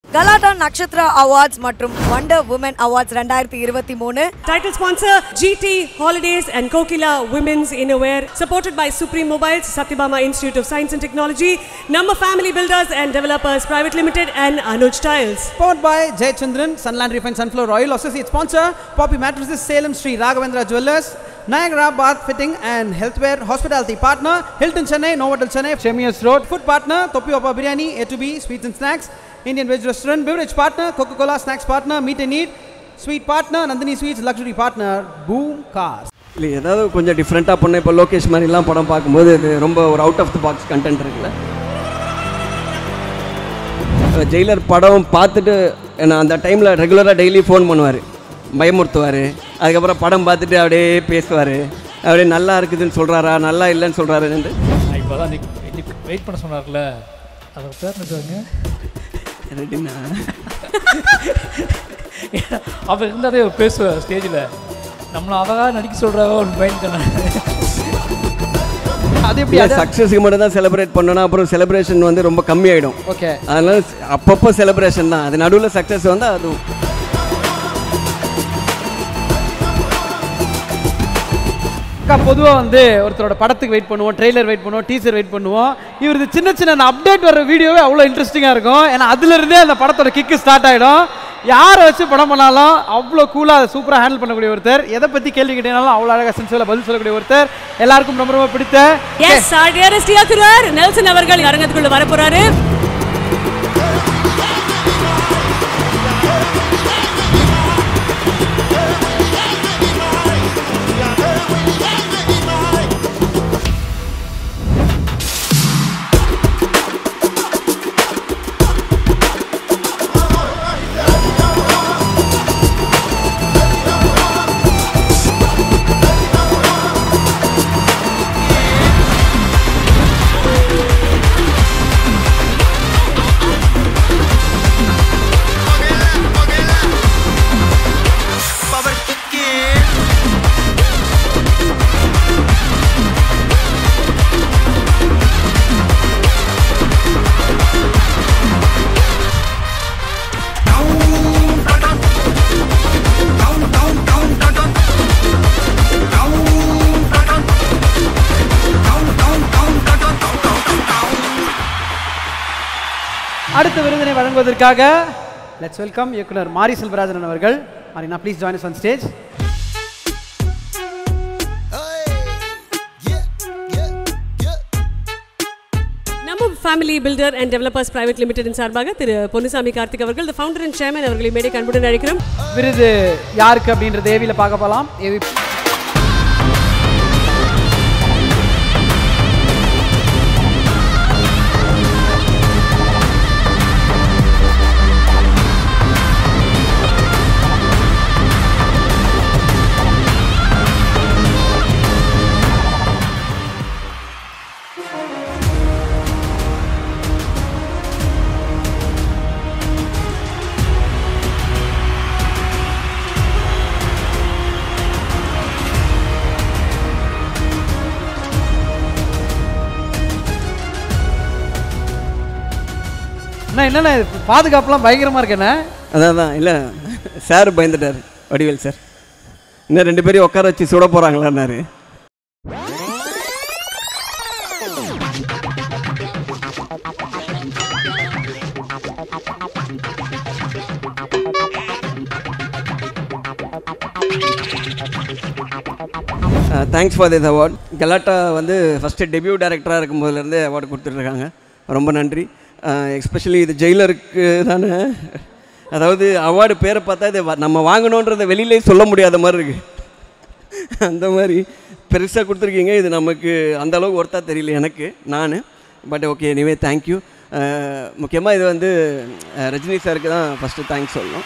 கலாட்டா நட்சத்திரா அவார்ட்ஸ் மற்றும் wonder woman awards ரெண்டாயிரத்தி இருபத்தி மூணு Title sponsor GT Holidays and Kokila Women's Innerwear, supported by Supreme Mobiles, Satyabama Institute of Science and Technology, Number Family Builders and Developers Private Limited, and Anuj Tiles. Powered by Jayachandran, Sunland Refined Sunflower Oil, associate sponsor, Poppy Mattresses, Salem Street, Raghavendra Jewelers, Niagara Bath Fitting and Healthware, Hospitality Partner, Hilton Chennai, Novotel Chennai, Chemius Road, Food Partner, Topi Opa Biryani, A to B, Sweets and Snacks, Indian Veg Restaurant, Beverage Partner, Coca-Cola Snacks Partner, Meet and Eat, Sweet Partner, Nandini Sweets, Luxury Partner, Boom Cars. இல்லை ஏதாவது கொஞ்சம் டிஃப்ரெண்ட்டாக பண்ண இப்போ லோகேஷ் மாதிரிலாம் படம் பார்க்கும்போது இது ரொம்ப ஒரு out of the box content இருக்குல்ல அஹ் ஜெயிலர் படம் பார்த்துட்டு நான் அந்த டைமில் ரெகுலராக டெய்லி ஃபோன் பண்ணுவார் பயமுறுத்துவார் அதுக்கப்புறம் படம் பார்த்துட்டு அப்படியே பேசுவார் அப்படியே நல்லா இருக்குதுன்னு சொல்கிறாரா நல்லா இல்லைன்னு சொல்கிறாருன்னு நான் இப்போ தான் வெயிட் பண்ண சொன்னார்ல அதோட பேர் என்னதுங்க ரெடினா அவர் இருந்தாலே அவர் பேசுவார் ஸ்டேஜில் நம்மளை அழகாக நடிக்க சொல்கிறாங்க ஒரு மைண்ட் தானே அது எப்படி அது சக்ஸஸுக்கு மட்டும் தான் செலிப்ரேட் பண்ணோன்னா அப்புறம் செலிப்ரேஷன் வந்து ரொம்ப கம்மியாயிடும் ஓகே அதனால அப்பப்போ செலிப்ரேஷன் தான் அது நடுவில் சக்ஸஸ் வந்து அதுவும் அக்கா பொதுவாக வந்து ஒருத்தரோட படத்துக்கு வெயிட் பண்ணுவோம் ட்ரெய்லர் வெயிட் பண்ணுவோம் டீசர் வெயிட் பண்ணுவோம் இவரது சின்ன சின்ன அப்டேட் வர வீடியோவே அவ்வளோ இன்ட்ரெஸ்டிங்காக இருக்கும் ஏன்னா அதுலேருந்தே அந்த படத்தோட கிக்கு ஸ்டார்ட் ஆகிடும் யாரை வச்சு படம் பண்ணாலும் அவ்வளோ கூலாக அதை சூப்பராக ஹேண்டில் பண்ணக்கூடிய ஒருத்தர் எதை பற்றி கேள்வி கேட்டீங்கனாலும் அவ்வளோ அழகாக சென்சுவலாக பதில் சொல்லக்கூடிய ஒருத்தர் எல்லாருக்கும் ரொம்ப ரொம்ப பிடித்த எஸ் our dearest இயக்குனர் நெல்சன் அவர்கள் அரங்கத்துக்குள்ள வரப்போறாரு அடுத்த விருதினை வழங்குவதற்காக லெட்ஸ் வெல்கம் இயக்குனர் மாரி செல்வராஜன் அவர்கள் மாரினா ப்ளீஸ் ஜாயின் ஆன் ஸ்டேஜ் நம்ம family builder and developers private limited சார்பாக திரு பொன்னுசாமி கார்த்திக் அவர்கள் the founder and chairman அவர்களை மேடை அன்புடன் அழைக்கிறோம் விருது யாருக்கு அப்படின்றது ஏவியில் பார்க்க போகலாம் ஏவி அண்ணா என்னண்ணே இது பாதுகாப்புலாம் பயங்கரமாக இருக்கேண்ணே அதான் தான் இல்லை சார் பயந்துட்டார் வடிவேல் சார் இன்னும் ரெண்டு பேரையும் உட்கார வச்சு சுட போகிறாங்களான்னாரு thanks for this award Galatta வந்து ஃபஸ்ட்டு டெபியூ டைரக்டராக இருக்கும்போதுலேருந்தே அவார்டு கொடுத்துட்ருக்காங்க ரொம்ப நன்றி எஸ்பெஷலி இது ஜெயிலருக்கு தானே அதாவது அவார்டு பேரை பார்த்தா இது வ- நம்ம வாங்கணுன்றதை வெளியிலே சொல்ல முடியாத மாதிரி இருக்குது அந்த மாதிரி பெருசாக கொடுத்துருக்கீங்க இது நமக்கு அந்த அளவுக்கு ஒர்த்தாக தெரியல எனக்கு நான் பட் ஓகே எனிவே தேங்க்யூ முக்கியமாக இது வந்து அஹ், ரஜினி சாருக்கு தான் ஃபஸ்ட்டு தேங்க்ஸ் சொல்லணும்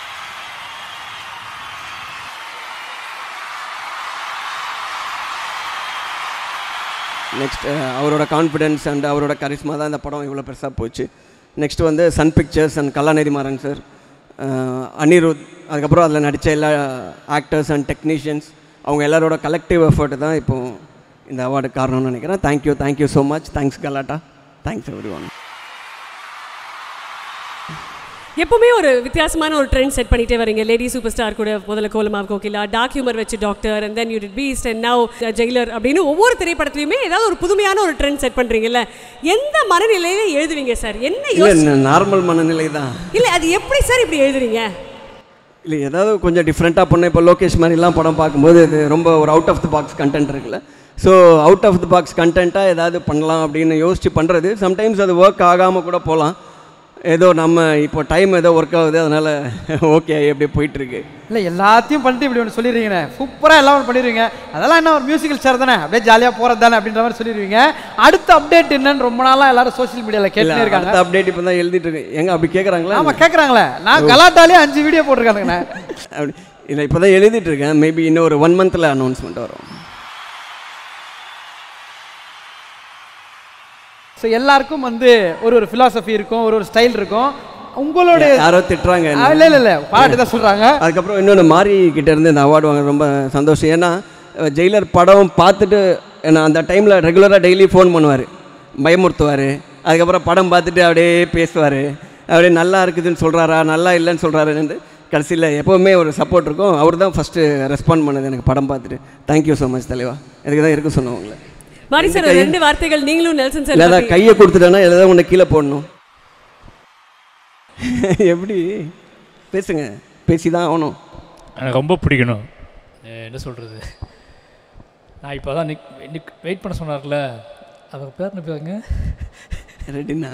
நெக்ஸ்ட் அவரோட கான்ஃபிடென்ஸ் அண்ட் அவரோட கரிஸ்மா தான் இந்த படம் இவ்வளோ பெருசாக போச்சு நெக்ஸ்ட் வந்து Sun Pictures and Kalanithi Maran sir Anirudh அதுக்கப்புறம் அதில் நடித்த எல்லா ஆக்டர்ஸ் அண்ட் டெக்னீஷியன்ஸ் அவங்க எல்லாரோட கலெக்டிவ் எஃபர்ட் தான் இப்போ இந்த அவார்டு காரணம்னு நினைக்கிறேன் thank you thank you so much thanks Galatta thanks everyone எப்பவுமே ஒரு வித்தியாசமான ஒரு ட்ரெண்ட் செட் பண்ணிட்டே வரீங்க லேடி சூப்பர் ஸ்டார் கூட முதல்ல கோலமாவ் கோகிலா டார்க் ஹியூமர் வச்சு Doctor and then you did Beast and now Jailer அப்படின்னு ஒவ்வொரு திரைப்படத்துலையுமே ஏதாவது ஒரு புதுமையான ஒரு ட்ரெண்ட் செட் பண்றீங்கல்ல எந்த மனநிலையில எழுதுவீங்க சார் என்ன யோசி இல்லை நார்மல் மனநிலை தான் இல்ல அது எப்படி சார் இப்படி எழுதுறீங்க இல்லை ஏதாவது கொஞ்சம் டிஃப்ரெண்ட்டாக பண்ண இப்போ லோகேஷ் மாதிரிலாம் படம் பார்க்கும்போது இது ரொம்ப ஒரு out of the box content இருக்குல்ல so out of the box கண்டென்ட்டாக ஏதாவது பண்ணலாம் அப்படின்னு யோசித்து பண்ணுறது சம்டைம்ஸ் அது ஒர்க் ஆகாமல் கூட போகலாம் ஏதோ நம்ம இப்போ டைம் ஏதோ ஒர்க் ஆகுது அதனால் ஓகே எப்படி போயிட்டுருக்கு இல்லை எல்லாத்தையும் பண்ணிட்டு இப்படி ஒன்று சொல்லிடுறீங்கண்ணே சூப்பராக எல்லாம் ஒன்று பண்ணிடுவீங்க அதெல்லாம் என்ன ஒரு மியூசிக்கல் சேர் தானே அப்படியே ஜாலியாக போகிறது தானே அப்படின்ற மாதிரி சொல்லிடுவீங்க அடுத்த அப்டேட் என்னன்னு ரொம்ப நாளாக எல்லாரும் சோஷியல் மீடியாவில் இல்லை கேட்டுனே இருக்காங்க அடுத்த அப்டேட் இப்போ தான் எழுதிட்டு இருக்கேன் எங்க அப்படி கேட்குறாங்களா ஆமாம் கேட்குறாங்களே நான் கலாட்டாலே அஞ்சு வீடியோ போட்டிருக்கானுங்கண்ணே அப்படி இல்லை இப்போ தான் எழுதிட்டு இருக்கேன் மேபி இன்னும் ஒரு ஒன் மந்தில் அனௌன்ஸ்மெண்ட் வரும் ஸோ எல்லாருக்கும் வந்து ஒரு ஒரு ஃபிலாசபி இருக்கும் ஒரு ஒரு ஸ்டைல் இருக்கும் உங்களுடைய யாரோ திட்டுறாங்க ஆ, இல்ல இல்ல இல்ல பாராட்டு தான் சொல்றாங்க அதுக்கப்புறம் இன்னொன்று மாரி கிட்ட இருந்து இந்த அவார்டு வாங்க ரொம்ப சந்தோஷம் ஏன்னா அஹ், ஜெயிலர் படம் பார்த்துட்டு என்ன அந்த டைமில் ரெகுலராக டெய்லி ஃபோன் பண்ணுவார் பயமுறுத்துவார் அதுக்கப்புறம் படம் பார்த்துட்டு அப்படியே பேசுவார் அப்படியே நல்லா இருக்குதுன்னு சொல்கிறாரா நல்லா இல்லைன்னு சொல்கிறாருன்னு கடைசியில் எப்போவுமே ஒரு சப்போர்ட் இருக்கும் அவர் தான் ஃபஸ்ட்டு ரெஸ்பாண்ட் பண்ணது எனக்கு படம் பார்த்துட்டு தேங்க்யூ ஸோ மச் தலைவா இதுக்கு தான் இருக்க சொன்னவங்கள மாரி சார் ஒரு ரெண்டு வார்த்தைகள் நீங்களும் நெல்சன் சார் இல்லை பத்தி- கையை கொடுத்துட்டேன்னா எதாவது ஒன்று கீழே போடணும் எப்படி பேசுங்க பேசி தான் ஆகணும் எனக்கு ரொம்ப பிடிக்கணும் அஹ் என்ன சொல்கிறது நான் இப்போ தான் நிக் நிக் வெயிட் பண்ண சொன்னார்ல அவர் பேர் என்ன பேருங்க ரெடினா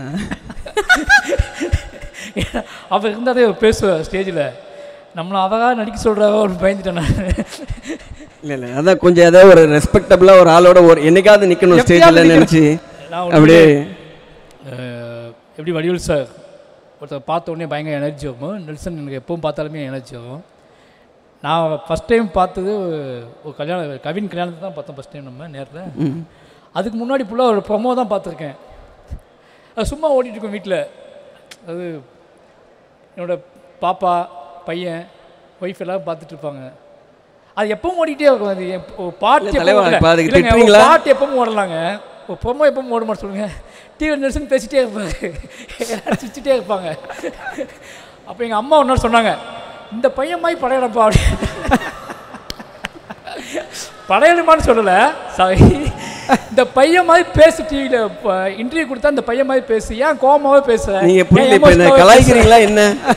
அவர் இருந்தாலே அவர் பேசுவார் ஸ்டேஜில் நம்மளை அவராக நடிக்க சொல்கிறாரோ அப்படின்னு பயந்துட்டேன் நான் இல்லை இல்லை அதான் கொஞ்சம் ஏதாவது ஒரு ரெஸ்பெக்டபுளாக ஒரு ஆளோட ஒரு என்னைக்காவது நிற்கணும் எப்பயாவது ஸ்டேஜில் நிக்கணும். நினச்சி நான் ஒரு அப்படியே அஹ் எப்படி வடிவேல் சார் ஒருத்தர் பார்த்த உடனே பயங்கர எனர்ஜி ஆகும் நெல்சன் எனக்கு எப்பவும் பார்த்தாலுமே எனர்ஜி ஆகும் நான் ஃபஸ்ட் டைம் பார்த்தது ஒரு கல்யாணம் கவின் கல்யாணத்தை தான் பார்த்தோம் ஃபஸ்ட் டைம் நம்ம நேரில் அதுக்கு முன்னாடி ஃபுல்லாக ஒரு ப்ரொமோ தான் பார்த்துருக்கேன் அது சும்மா ஓடிட்டு இருக்கோம் வீட்டில் அது என்னோட பாப்பா பையன் ஒய்ஃப் எல்லாம் பார்த்துட்டு இருப்பாங்க அது எப்பவும் ஓடிட்டே இருக்கும் அது எப்- ஒரு பாட்டு இல்ல, தலைவா, எப்பவும் இப்ப அதுக்கு இல்லைங்க, ஒரு திட்டுறீங்களா? பாட்டு எப்பவும் ஓடலாங்க ஒரு ப்ரொமோ எப்பவும் ஓட மாட்டேன் சொல்லுங்க டிவி நெல்சன் பேசிட்டே இருப்பாங்க எல்லாரும் சிரிச்சிட்டே இருப்பாங்க அப்போ எங்கள் அம்மா ஒரு நாள் சொன்னாங்க இந்த பையன் மாதிரி படையடப்பா அப்படி படையணுமான்னு சொல்லலை சாரி இந்த பையன் மாதிரி பேசு டிவியில் இன்டர்வியூ கொடுத்தா இந்த பையன் மாதிரி பேசு ஏன் கோமாவே பேச நீங்கள் புரியல ஏன் இப்போ என்ன emotional-ஆவே கலாய்க்கிறீங்களா என்ன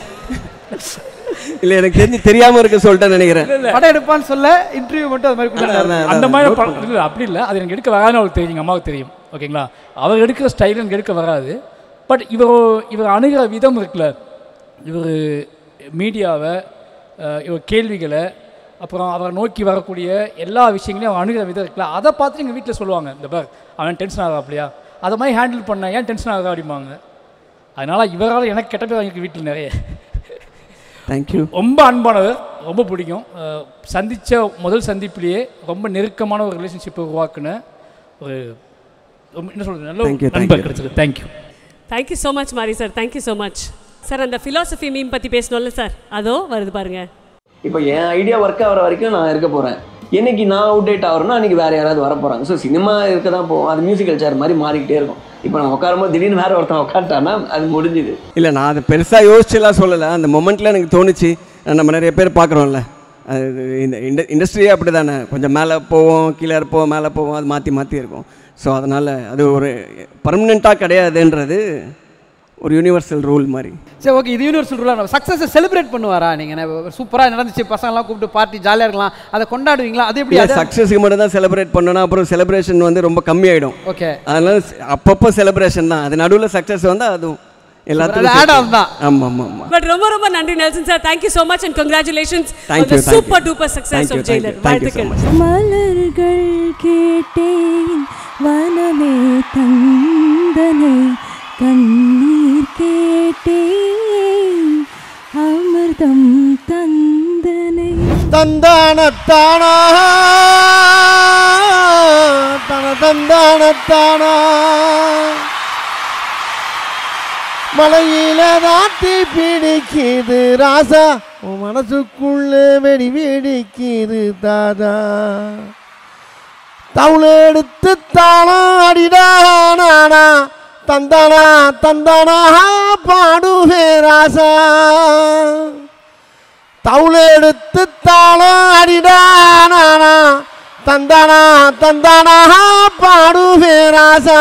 இல்லை எனக்கு தெரிஞ்சு தெரியாமல் இருக்க சொல்லிட்டேன்னு நினைக்கிறேன் பேச? இல்ல, படம் எடுப்பான்னு சொல்ல இன்டர்வியூ மட்டும் அது மாதிரி அதான், கொடுத்தாரு. அதான், அந்த அதான். மாதிரி note படம் இல்லை அப்படி இல்லை அது எனக்கு எடுக்க வராதுன்னு அவருக்கு தெரியும் எங்கள் அம்மாவுக்கு தெரியும் ஓகேங்களா அவர் எடுக்கிற ஸ்டைல் எனக்கு எடுக்க வராது பட் இவர் இவர் அணுகிற விதம் இருக்குல்ல இவர் மீடியாவை அஹ், இவர் கேள்விகளை அப்புறம் அவரை நோக்கி வரக்கூடிய எல்லா விஷயங்களையும் அவர் அணுகிற விதம் இருக்குல்ல அதை பார்த்து எங்கள் வீட்டில் சொல்லுவாங்க இந்த பார் அவன் டென்ஷன் ஆகா அப்படியா அதை மாதிரி ஹேண்டில் பண்ண ஏன் டென்ஷன் ஆகா அப்படிம்பாங்க அதனால் இவரால் எனக்கு கெட்ட பேர் வாங்கியிருக்கு வீட்டில் நிறைய தேங்க்யூ ரொம்ப அன்பானவர் ரொம்ப பிடிக்கும் அஹ், சந்திச்ச முதல் சந்திப்பிலேயே ரொம்ப நெருக்கமான ஒரு ரிலேஷன்ஷிப்பை உருவாக்குன ஒரு ரொம்ப என்ன சொல்கிறது நல்ல Thank you, ஒரு thank நண்பர் you. கிடைச்சது thank you thank you so much Mari sir thank you so much sir அந்த ஃபிலாசபி மீம் பற்றி பேசணும்ல சார் அதோ வருது பாருங்க இப்போ என் ஐடியா ஒர்க் ஆகிற வரைக்கும் நான் இருக்க போகிறேன் என்னைக்கு நான் அவுடேட் ஆகிறேன்னா அன்றைக்கி வேறு யாராவது வர போகிறாங்க ஸோ சினிமா இருக்க தான் போகும் அது மியூசிக்கல் சேர் மாதிரி மாறிக்கிட்டே இருக்கும் இப்போ நம்ம உட்காரும்போது திடீர்னு வேறு ஒருத்தன் உட்காந்துட்டான்னா அது முடிஞ்சுது இல்லை நான் அதை பெருசாக யோசிச்சுலாம் சொல்லலை அந்த மொமெண்ட்டில் எனக்கு தோணுச்சு நம்ம நிறைய பேர் பார்க்குறோம்ல அது இந்த இண்ட இண்டஸ்ட்ரியே அப்படி தானே கொஞ்சம் மேலே போவோம் கீழே இருப்போம் மேலே போவோம் அது மாற்றி மாற்றி இருக்கும் ஸோ அதனால் அது ஒரு பர்மனெண்ட்டாக கிடையாதுன்றது ஒரு யூனிவர்சல் ரூல் மாதிரி சரி ஓகே இது யூனிவர்சல் ரூலாக சக்ஸஸை செலிப்ரேட் பண்ணுவாரா நீங்கள் சூப்பராக நடந்துச்சு பசங்களாம் கூப்பிட்டு பார்ட்டி ஜாலியாக இருக்கலாம் அதை கொண்டாடுவீங்களா அது எப்படி அது சக்ஸஸுக்கு மட்டும் தான் செலிப்ரேட் பண்ணணும் அப்புறம் செலிப்ரேஷன் வந்து ரொம்ப கம்மியாயிடும் ஓகே அதனால ஸ்- அப்பப்போ செலிப்ரேஷன் தான் அது நடுவில் சக்ஸஸ் வந்து அதுவும் அது எல்லாத்துக்கும் add on தான். ஆமாம் ஆமாம் ஆமாம் பட் ரொம்ப ரொம்ப நன்றி Nelson sir thank you so much and congratulations Thank you, thank super you. Duper success Thank you, ஆஃப் thank you, Jailer thank you so வாழ்த்துக்கள் much. மலர்கள் கேட்டேன் வனமே தந்தனை கண்ணீர் கேட்டேன் அமிர்தம் தந்தனை தந்தானத்தானா தன தந்தானத்தானா மலையில நாட்டி பிடிக்குது ராசா உன் மனசுக்குள்ள வெடி வெடிக்குது தாதா தவுள எடுத்து தாளம் அடிடா நானா தந்தானா தந்தானா பாடுவே ராசா தவுளெடுத்து தாளம் அடிடானா தந்தானா தந்தானா பாடுவே ராசா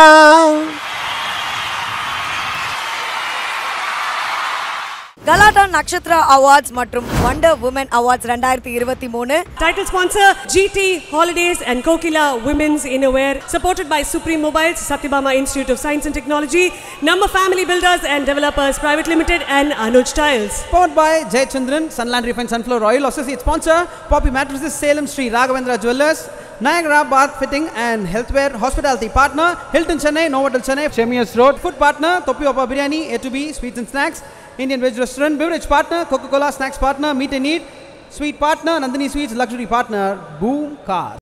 கலாட்டா நட்சத்திரா அவார்ட்ஸ் மற்றும் வண்டர் உமன் அவார்ட்ஸ் ரெண்டாயிரத்தி இருபத்தி மூணு Title sponsor GT Holidays and Kokila Women's Innerwear, supported by Supreme Mobiles, Satyabama Institute of Science and Technology, Number Family Builders and Developers Private Limited, and Anuj Tiles. Powered by Jayachandran, Sunland Refined Sunflower Oil, Associate Sponsor, Poppy Mattresses, Salem Street, Raghavendra Jewelers, Niagara Bath Fitting and Healthware, Hospitality Partner, Hilton Chennai, Novotel Chennai, Chemius Road, Food Partner, Topi Opa Biryani, A to B, Sweets and Snacks, Indian Veg Restaurant, Beverage Partner, Coca-Cola Snacks Partner, Meet and Eat, Sweet Partner, Nandini Sweets, Luxury Partner, Boom Car.